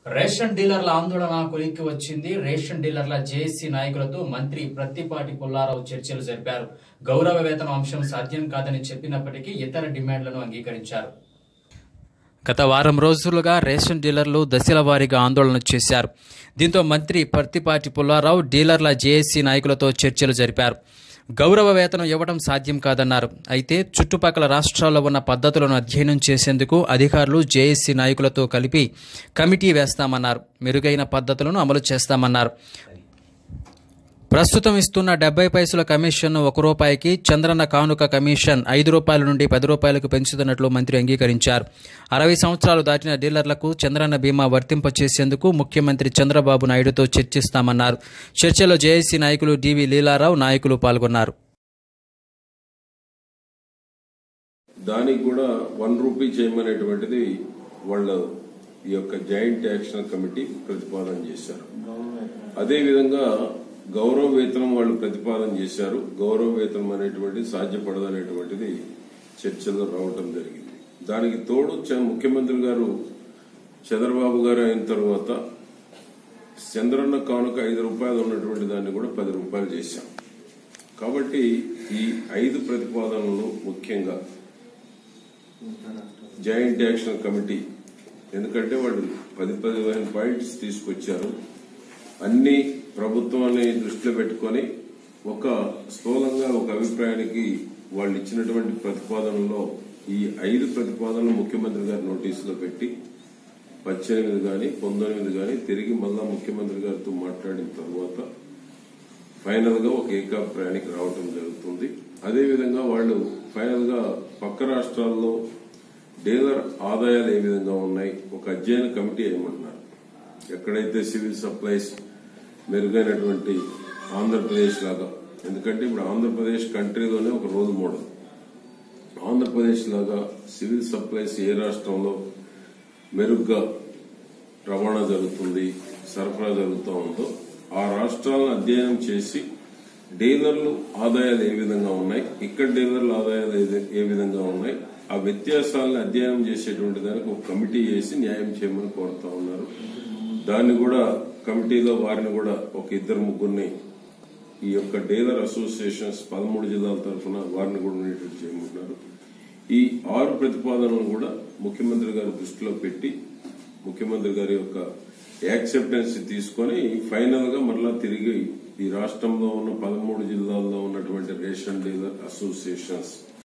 ration డీలర్ల ఆందోళన కొలిక్కి వచ్చింది రేషన్ డీలర్ల జేఏసీ నాయకులతో మంత్రి ప్రత్తిపాటి పుల్లారావు చర్చలు జరిపారు గౌరవ వేతనం అంశం సాధ్యం కాదని చెప్పినప్పటికీ ఇతర డిమాండ్లను అంగీకరించారు గత వారం రోజులుగా రేషన్ డీలర్లు దశల వారీగా ఆందోళన చేశారు దీంతో మంత్రి పర్తిపాటి పుల్లారావు డీలర్ల జేఏసీ నాయకులతో చర్చలు జరిపారు గౌరవ వేతనం ఇవ్వడం సాధ్యం కాదన్నారు అయితే చుట్టుపక్కల రాష్ట్రాల్లో ఉన్న పద్ధతులను అధ్యయనం చేసేందుకు అధికారులు జేఏసీ నాయకులతో కలిపి కమిటీ వేస్తామన్నారు మెరుగైన పద్ధతులను అమలు చేస్తామన్నారు ప్రస్తుతం ఇస్తున్న డెబ్బై పైసల కమిషన్ ఒక రూపాయికి చంద్రన్న కానుక కమిషన్ ఐదు రూపాయల నుండి పది రూపాయలకు పెంచుతున్నట్లు మంత్రి అంగీకరించారు అరవై సంవత్సరాలు దాటిన డీలర్లకు చంద్రన్న బీమా వర్తింపచేసేందుకు ముఖ్యమంత్రి చంద్రబాబు నాయుడుతో చర్చిస్తామన్నారు చర్చలో జేఏసీ నాయకులు డివి లీలారావు నాయకులు పాల్గొన్నారు దానికి కూడా వన్ రూపీ చేయమనేటువంటిది వాళ్ళ ఈ యొక్క జాయింట్ యాక్షన్ కమిటీ ప్రతిపాదన చేశారు అదేవిధంగా గౌరవ వేతనం వాళ్ళు ప్రతిపాదన చేశారు గౌరవ వేతనం అనేటువంటిది సాధ్యపడదు అనేటువంటిది చర్చలో రావటం జరిగింది దానికి తోడు చ- ముఖ్యమంత్రి గారు చంద్రబాబు గారు అయిన తర్వాత చంద్రన్న కానుక ఐదు రూపాయలు ఉన్నటువంటి దాన్ని కూడా పది రూపాయలు చేశాం కాబట్టి ఈ ఐదు ప్రతిపాదనలు ముఖ్యంగా జాయింట్ యాక్షన్ కమిటీ ఎందుకంటే వాళ్ళు పది పదిహేను పాయింట్స్ తీసుకొచ్చారు అన్ని ప్రభుత్వాన్ని దృష్టిలో పెట్టుకొని ఒక స్థూలంగా ఒక అభిప్రాయానికి వాళ్ళు ఇచ్చినటువంటి ప్రతిపాదనలో ఈ ఐదు ప్రతిపాదనలు ముఖ్యమంత్రి గారి నోటీసులో పెట్టి పద్దెనిమిది గాని పంతొమ్మిది గాని తిరిగి మళ్ళా ముఖ్యమంత్రి గారితో మాట్లాడిన తర్వాత ఫైనల్ గా ఒక ఏకాభిప్రాయానికి రావటం జరుగుతుంది అదేవిధంగా వాళ్ళు ఫైనల్ గా పక్క రాష్ట్రాల్లో డీలర్ ఆదాయాలు ఏ విధంగా ఉన్నాయి ఒక అధ్యయన కమిటీ ఏమంటున్నారు ఎక్కడైతే సివిల్ సప్లైస్ మెరుగైనటువంటి ఆంధ్రప్రదేశ్ లాగా ఎందుకంటే ఇప్పుడు ఆంధ్రప్రదేశ్ కంట్రీలోనే ఒక రోల్ మోడల్ ఆంధ్రప్రదేశ్ లాగా సివిల్ సప్లైస్ ఏ రాష్ట్రంలో మెరుగ్గా రవాణా జరుగుతుంది సరఫరా జరుగుతూ ఉందో ఆ రాష్ట్రాలను అధ్యయనం చేసి డీలర్లు ఆదాయాలు ఏ విధంగా ఉన్నాయి ఇక్కడ డీలర్ల ఆదాయాలు ఏ- ఏ విధంగా ఉన్నాయి ఆ వ్యత్యాసాలను అధ్యయనం చేసేటువంటి దానికి ఒక కమిటీ చేసి న్యాయం చేయమని కోరుతా ఉన్నారు దాన్ని కూడా కమిటీలో వారిని కూడా ఒక ఇద్దరు ముగ్గురిని ఈ యొక్క డీలర్ అసోసియేషన్స్ పదమూడు జిల్లాల తరఫున వారిని కూడా ఉండేటట్టు చేయమంటున్నారు ఈ ఆరు ప్రతిపాదనలను కూడా ముఖ్యమంత్రి గారి దృష్టిలో పెట్టి ముఖ్యమంత్రి గారి యొక్క యాక్సెప్టెన్స్ తీసుకొని ఫైనల్ గా మరలా తిరిగి ఈ రాష్ట్రంలో ఉన్న పదమూడు జిల్లాల్లో ఉన్నటువంటి రేషన్ డీలర్ అసోసియేషన్స్